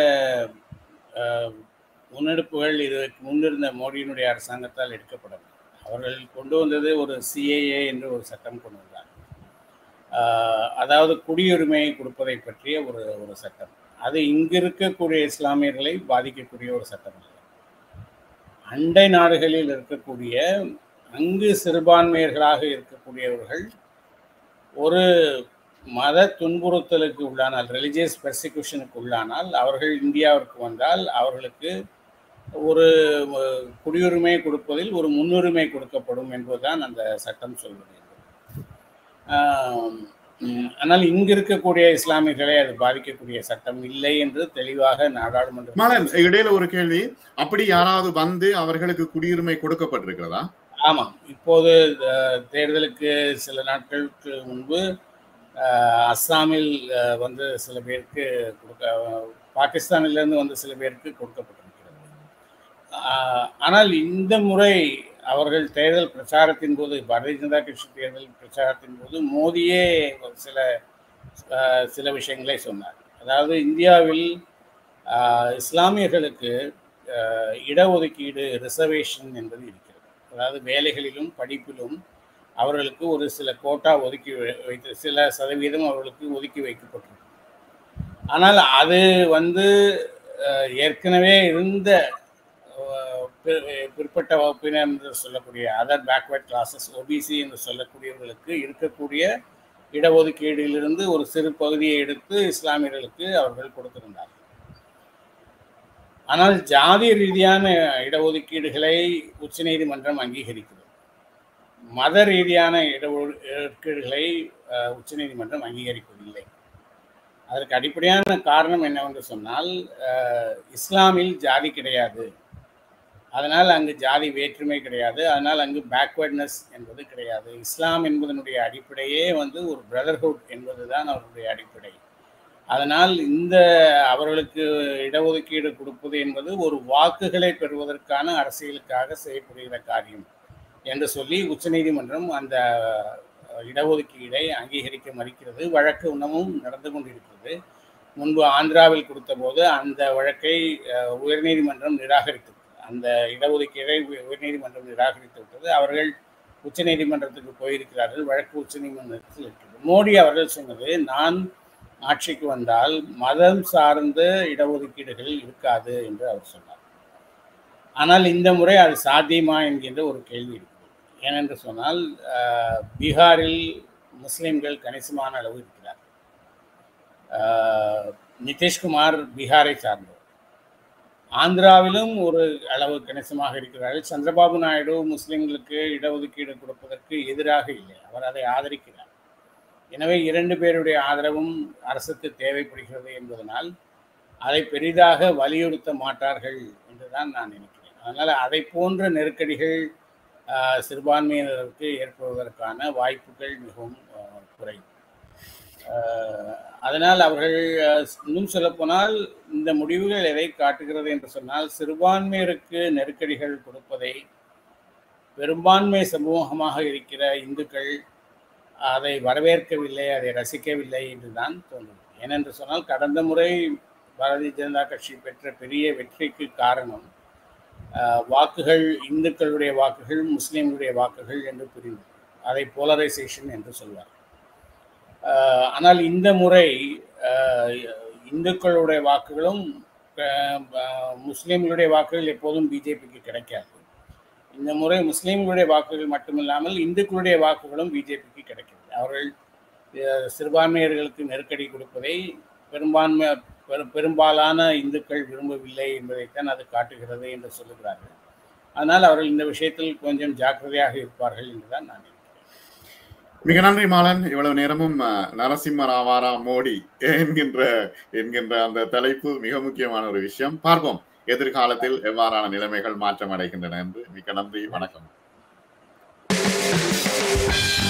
ஆஹ், முன்னெடுப்புகள் இதற்கு முன்னிருந்த மோடியினுடைய அரசாங்கத்தால் எடுக்கப்படவில்லை அவர்கள் கொண்டு வந்தது ஒரு சிஏஏ என்று ஒரு சட்டம் கொண்டு வந்தார் ஆஹ், அதாவது குடியுரிமையை கொடுப்பதை பற்றிய ஒரு ஒரு சட்டம் அது இங்கு இருக்கக்கூடிய இஸ்லாமியர்களை பாதிக்கக்கூடிய ஒரு சட்டம் அல்ல அண்டை நாடுகளில் இருக்கக்கூடிய அங்கு சிறுபான்மையர்களாக இருக்கக்கூடியவர்கள் ஒரு மத துன்புறுத்தலுக்கு உள்ளானால் ரிலிஜியஸ் பெர்சிக்யூஷனுக்கு உள்ளானால் அவர்கள் இந்தியாவிற்கு வந்தால் அவர்களுக்கு ஒரு அஹ், குடியுரிமை கொடுப்பதில் ஒரு முன்னுரிமை கொடுக்கப்படும் என்பதுதான் அந்த சட்டம் சொல்வது ஆம், உம், ஆனால் இங்கு இருக்கக்கூடிய இஸ்லாமியர்களை அது பாதிக்கக்கூடிய சட்டம் இல்லை என்று தெளிவாக நாடாளுமன்ற மாலன் இடையில ஒரு கேள்வி அப்படி யாராவது வந்து அவர்களுக்கு குடியுரிமை கொடுக்கப்பட்டிருக்கிறதா ஆமாம் இப்போது அஹ், தேர்தலுக்கு சில நாட்களுக்கு முன்பு அஹ், அஸ்ஸாமில் அஹ், வந்து சில பேருக்கு கொடுக்க பாகிஸ்தானிலிருந்து வந்து சில பேருக்கு கொடுக்கப்பட்டிருக்கிறது ஆஹ், ஆனால் இந்த முறை அவர்கள் தேர்தல் பிரச்சாரத்தின் போது பாரதிய ஜனதா கட்சி தேர்தல் பிரச்சாரத்தின் போது மோடியே ஒரு சில ஆஹ், சில விஷயங்களை சொன்னார் அதாவது இந்தியாவில் ஆஹ், இஸ்லாமியர்களுக்கு அஹ், இடஒதுக்கீடு ரிசர்வேஷன் என்பது இருக்கிறது அதாவது வேலைகளிலும் படிப்பிலும் அவர்களுக்கு ஒரு சில கோட்டா ஒதுக்கி வை- வைத்து சில சதவீதம் அவர்களுக்கு ஒதுக்கி வைக்கப்பட்டிருக்கு ஆனால் அது வந்து அஹ், ஏற்கனவே இருந்த அஹ், பிற- பிற்பட்ட வகுப்பினர் என்று சொல்லக்கூடிய அதர் பேக்வர்ட் கிளாஸஸ் ஓபிசி என்று சொல்லக்கூடியவர்களுக்கு இருக்கக்கூடிய இடஒதுக்கீடிலிருந்து ஒரு சிறு பகுதியை எடுத்து இஸ்லாமியர்களுக்கு அவர்கள் கொடுத்திருந்தார்கள் ஆனால் ஜாதி ரீதியான இடஒதுக்கீடுகளை உச்சநீதிமன்றம் அங்கீகரிக்கிறது மத ரீதியான இடஒதுக்கீடுகளை அஹ், உச்சநீதிமன்றம் அங்கீகரிப்பதில்லை அதற்கு அடிப்படையான காரணம் என்னவென்று சொன்னால் அஹ், இஸ்லாமில் ஜாதி கிடையாது அதனால் அங்கு ஜாதி வேற்றுமை கிடையாது அதனால் அங்கு பேக்வேர்ட்னஸ் என்பது கிடையாது இஸ்லாம் என்பதனுடைய அடிப்படையே வந்து ஒரு பிரதர்ஹுட் என்பதுதான் அவருடைய அடிப்படை அதனால் இந்த அவர்களுக்கு இடஒதுக்கீடு கொடுப்பது என்பது ஒரு வாக்குகளை பெறுவதற்கான அரசியலுக்காக செய்யப்படுகிற காரியம் என்று சொல்லி உச்சநீதிமன்றம் அந்த அஹ், இடஒதுக்கீடை அங்கீகரிக்க மறுக்கிறது வழக்கு இன்னமும் நடந்து கொண்டிருக்கிறது முன்பு ஆந்திராவில் கொடுத்தபோது அந்த வழக்கை அஹ், உயர்நீதிமன்றம் நிராகரித்தது அந்த இடஒதுக்கீடை உய- உயர்நீதிமன்றம் நிராகரித்து விட்டது அவர்கள் உச்சநீதிமன்றத்துக்கு போயிருக்கிறார்கள் வழக்கு உச்சநீதிமன்றத்தில் இருக்கிறது மோடி அவர்கள் சொன்னது நான் ஆட்சிக்கு வந்தால் மதம் சார்ந்த இடஒதுக்கீடுகள் இருக்காது என்று அவர் சொன்னார் ஆனால் இந்த முறை அது சாத்தியமா என்கின்ற ஒரு கேள்வி இருக்கிறது ஏனென்று சொன்னால் அஹ், பீகாரில் முஸ்லிம்கள் கணிசமான அளவு இருக்கிறார் அஹ், நிதிஷ்குமார் பீகாரை சார்ந்தவர் ஆந்திராவிலும் ஒரு அளவு கணிசமாக இருக்கிறார்கள் சந்திரபாபு நாயுடு முஸ்லிம்களுக்கு இடஒதுக்கீடு கொடுப்பதற்கு எதிராக இல்லை அவர் அதை ஆதரிக்கிறார் எனவே இரண்டு பேருடைய ஆதரவும் அரசுக்கு தேவைப்படுகிறது என்பதனால் அதை பெரிதாக வலியுறுத்த மாட்டார்கள் என்றுதான் நான் நினைக்கிறேன் அதனால் அதை போன்ற நெருக்கடிகள் ஆஹ், சிறுபான்மையினருக்கு ஏற்படுவதற்கான வாய்ப்புகள் மிகவும் ஆஹ், குறைவு ஆஹ், அதனால் அவர்கள் ஆஹ், இன்னும் சொல்லப்போனால் இந்த முடிவுகள் எதை காட்டுகிறது என்று சொன்னால் சிறுபான்மையருக்கு நெருக்கடிகள் கொடுப்பதை பெரும்பான்மை சமூகமாக இருக்கிற இந்துக்கள் அதை வரவேற்கவில்லை அதை ரசிக்கவில்லை என்றுதான் தோன்றும் ஏனென்று சொன்னால் கடந்த முறை பாரதிய ஜனதா கட்சி பெற்ற பெரிய வெற்றிக்கு காரணம் ஆஹ், வாக்குகள் இந்துக்களுடைய வாக்குகள் முஸ்லீம்களுடைய வாக்குகள் என்று பிரிந்தது அதை போலரைசேஷன் என்று சொல்வார் ஆஹ், ஆனால் இந்த முறை ஆஹ், இந்துக்களுடைய வாக்குகளும் ஆஹ், ஆஹ், முஸ்லீம்களுடைய வாக்குகள் எப்போதும் பிஜேபிக்கு கிடைக்காது இந்த முறை முஸ்லீம்களுடைய வாக்குகள் மட்டுமில்லாமல் இந்துக்களுடைய வாக்குகளும் பிஜேபிக்கு கிடைக்கிறது அவர்கள் அஹ், சிறுபான்மையர்களுக்கு நெருக்கடி கொடுப்பதை பெரும்பான்மை பெரும் பெரும்பாலான இந்துக்கள் விரும்பவில்லை என்பதைத்தான் அது காட்டுகிறது என்று சொல்லுகிறார்கள் அதனால் அவர்கள் இந்த விஷயத்தில் கொஞ்சம் ஜாக்கிரதையாக இருப்பார்கள் என்றுதான் நான் நினைக்கிறேன் மிக நன்றி மாலன் இவ்வளவு நேரமும் அஹ், நரசிம்ம ராவாரா மோடி என்கின்ற என்கின்ற அந்த தலைப்பு மிக முக்கியமான ஒரு விஷயம் பார்ப்போம் எதிர்காலத்தில் எவ்வாறான நிலைமைகள் மாற்றம் அடைகின்றன என்று மிக நன்றி வணக்கம்